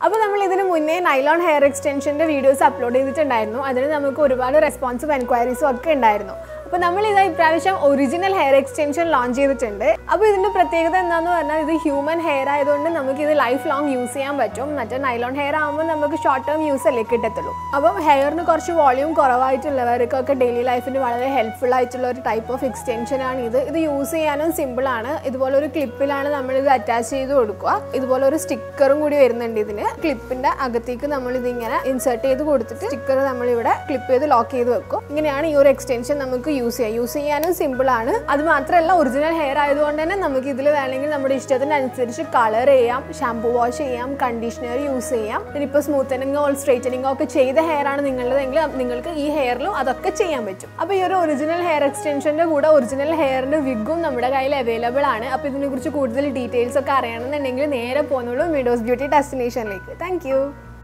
അപ്പോൾ നമ്മൾ ഇതിന് മുന്നേ നൈലോൺ ഹെയർ എക്സ്റ്റൻഷൻ്റെ വീഡിയോസ് അപ്ലോഡ് ചെയ്തിട്ടുണ്ടായിരുന്നു അതിന് നമുക്ക് ഒരുപാട് റെസ്പോൺസും എൻക്വയറീസും ഒക്കെ ഉണ്ടായിരുന്നു അപ്പോൾ നമ്മൾ ഇതാ ഇപ്രാവശ്യം ഒറിജിനൽ ഹെയർ എക്സ്റ്റൻഷൻ ലോഞ്ച് ചെയ്തിട്ടുണ്ട് അപ്പോൾ ഇതിൻ്റെ പ്രത്യേകത എന്താണെന്ന് പറഞ്ഞാൽ ഇത് ഹ്യൂമൻ ഹെയർ ആയതുകൊണ്ട് നമുക്ക് ഇത് ലൈഫ് ലോങ് യൂസ് ചെയ്യാൻ പറ്റും മറ്റേ നൈലോൺ ഹെയർ ആകുമ്പോൾ നമുക്ക് ഷോർട്ട് ടേം യൂസ് അല്ലേ കിട്ടത്തുള്ളൂ അപ്പം ഹെയറിന് കുറച്ച് വോളിയൂം കുറവായിട്ടുള്ളവർക്കൊക്കെ ഡെയിലി ലൈഫിന് വളരെ ഹെൽപ്ഫുൾ ആയിട്ടുള്ള ഒരു ടൈപ്പ് ഓഫ് എക്സ്റ്റൻഷൻ ആണ് ഇത് ഇത് യൂസ് ചെയ്യാനും സിമ്പിൾ ആണ് ഇതുപോലെ ഒരു ക്ലിപ്പിലാണ് നമ്മൾ ഇത് അറ്റാച്ച് ചെയ്ത് കൊടുക്കുക ഇതുപോലെ ഒരു സ്റ്റിക്കറും കൂടി വരുന്നുണ്ട് ഇതിന് ക്ലിപ്പിന്റെ അകത്തേക്ക് നമ്മൾ ഇതിങ്ങനെ ഇൻസേർട്ട് ചെയ്ത് കൊടുത്തിട്ട് സ്റ്റിക്കർ നമ്മൾ ഇവിടെ ക്ലിപ്പ് ചെയ്ത് ലോക്ക് ചെയ്ത് വെക്കും ഇങ്ങനെയാണ് ഈ ഒരു എക്സ്റ്റൻഷൻ നമുക്ക് യൂസ് ചെയ്യാം യൂസ് ചെയ്യാനും സിമ്പിൾ ആണ് അത് മാത്രമല്ല ഒറിജിനൽ ഹെയർ ആയതുകൊണ്ട് തന്നെ നമുക്ക് ഇതിൽ വേണമെങ്കിൽ നമ്മുടെ ഇഷ്ടത്തിനനുസരിച്ച് കളർ ചെയ്യാം ഷാംപൂ വാഷ് ചെയ്യാം കണ്ടീഷണർ യൂസ് ചെയ്യാം ഇനിയിപ്പോൾ സ്മൂത്തനിങ്ങോ സ്ട്രൈറ്റനിങ്ങോ ഒക്കെ ചെയ്ത ഹെയർ ആണ് നിങ്ങളുടെതെങ്കിൽ നിങ്ങൾക്ക് ഈ ഹെയറിലും അതൊക്കെ ചെയ്യാൻ പറ്റും അപ്പോൾ ഈ ഒരു ഒറിജിനൽ ഹെയർ എക്സ്റ്റൻഷൻ്റെ കൂടെ ഒറിജിനൽ ഹെയറിൻ്റെ വിഗും നമ്മുടെ കയ്യിൽ അവൈലബിൾ ആണ് അപ്പോൾ ഇതിനെക്കുറിച്ച് കൂടുതൽ ഡീറ്റെയിൽസ് ഒക്കെ അറിയണമെന്നുണ്ടെങ്കിൽ നേരെ പോകുന്നുള്ളൂ മിഡോസ് ബ്യൂട്ടി ഡെസ്റ്റിനേഷനിലേക്ക് താങ്ക്